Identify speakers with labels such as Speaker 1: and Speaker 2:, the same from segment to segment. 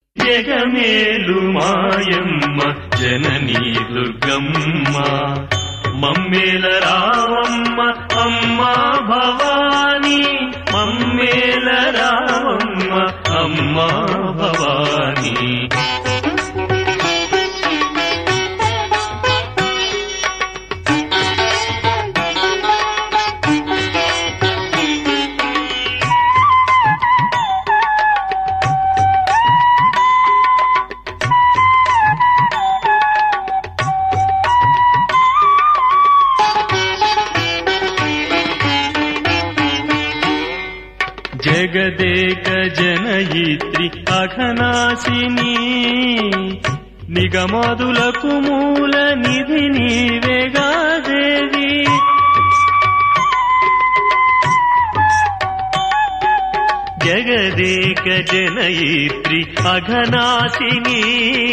Speaker 1: జగమేలు మాయమ్మ జననీ దుర్గమ్మ మమ్మేల రావమ్మ అమ్మా భవాని మమ్మేల రావమ్మ అమ్మా భవాని జగదేక జనయిత్రి అఘనాశిని నిగమదులకు మూల నిధి నీవేగా దేవి జగదేక జనయిత్రి అఘనాశిని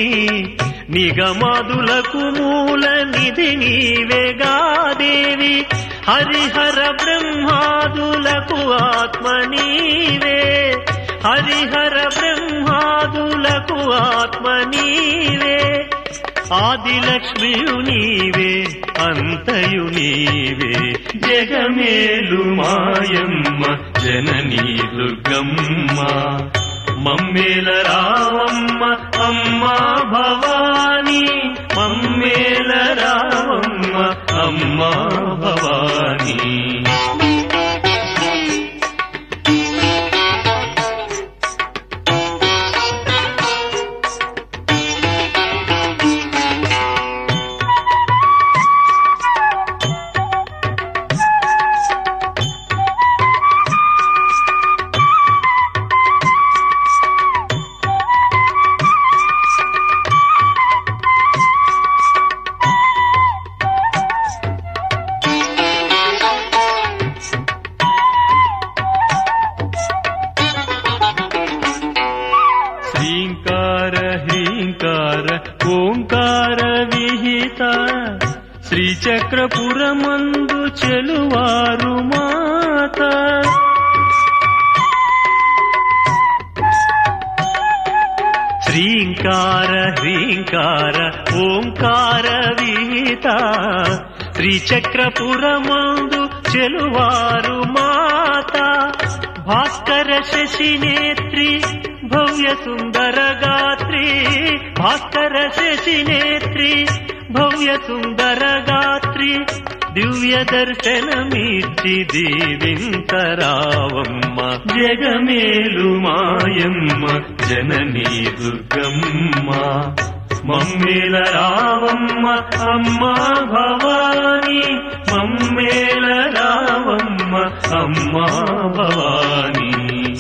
Speaker 1: నిగమదులకు మూల నిధి నీవేగా దేవి హరిహర బ్రహ్మాదులకు ఆత్మ నీవే హరిహర బ్రహ్మాదులకు ఆత్మ నీవే ఆదిలక్ష్మియు నీవే అంతయు నీవే జగమేలు మాయమ్మ జననీ దుర్గమ్మ మమ్మేల రావమ్మ అమ్మా భవాని మమ్మేల రావమ్మ అమ్మా భవాని శ్రీంకార హ్రీంకార ఓంకార విహిత శ్రీచక్రపురమందు చెలువారు మాత శ్రీంకార హ్రీంకార ఓంకార విహిత శ్రీచక్రపురమందు చెలువారు మాత భాస్కర శశినేత్రి భవ్య సుందర గాత్రి భాస్కర శశినేత్రి భవ్య సుందర గాత్రి దివ్య దర్శనమిచ్చి దీవింతరావమ్మ జగమేలు మాయమ్మ జననీ దుర్గమ్మ మమ్మేల రావమ్మ అమ్మా భవాని మమ్మేల రావమ్మ అమ్మా భవాని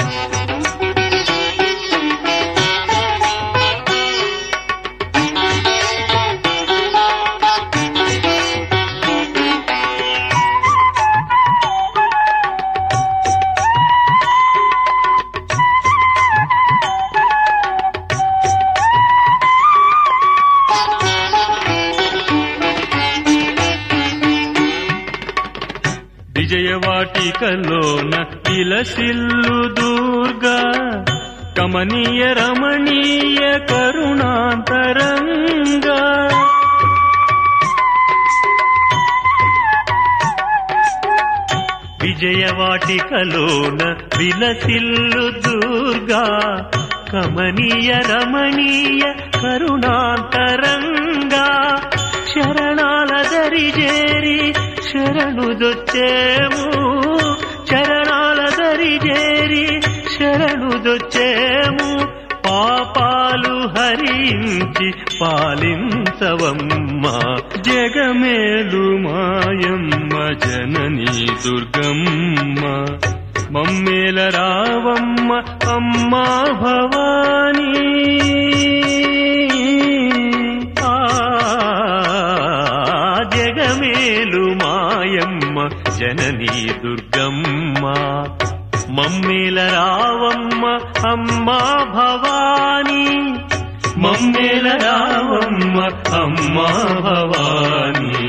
Speaker 1: విజయవాటికలోన విలసిల్లు దుర్గా కమనీయ రమణీయ కరుణాంతరంగా విజయవాటికలోన విలసిల్లు దుర్గా కమనీయ రమణీయ కరుణాంతరంగా శరణాల దరిజేరి శరణుదొచ్చేము చరణాల దరిజేరి శరణుదొచ్చేము పాపాలు హరించి పాలించవమ్మ జగమేలు మాయమ్మ జననీ దుర్గమ్మ మమ్మేల రావమ్మ అమ్మా భవానీ ఆ జగమేలు మాయమ్మ జననీ దుర్గమ్మ మమ్మేల రావమ్మ అమ్మా భవాని మమ్మేల రావమ్మ అమ్మా భవాని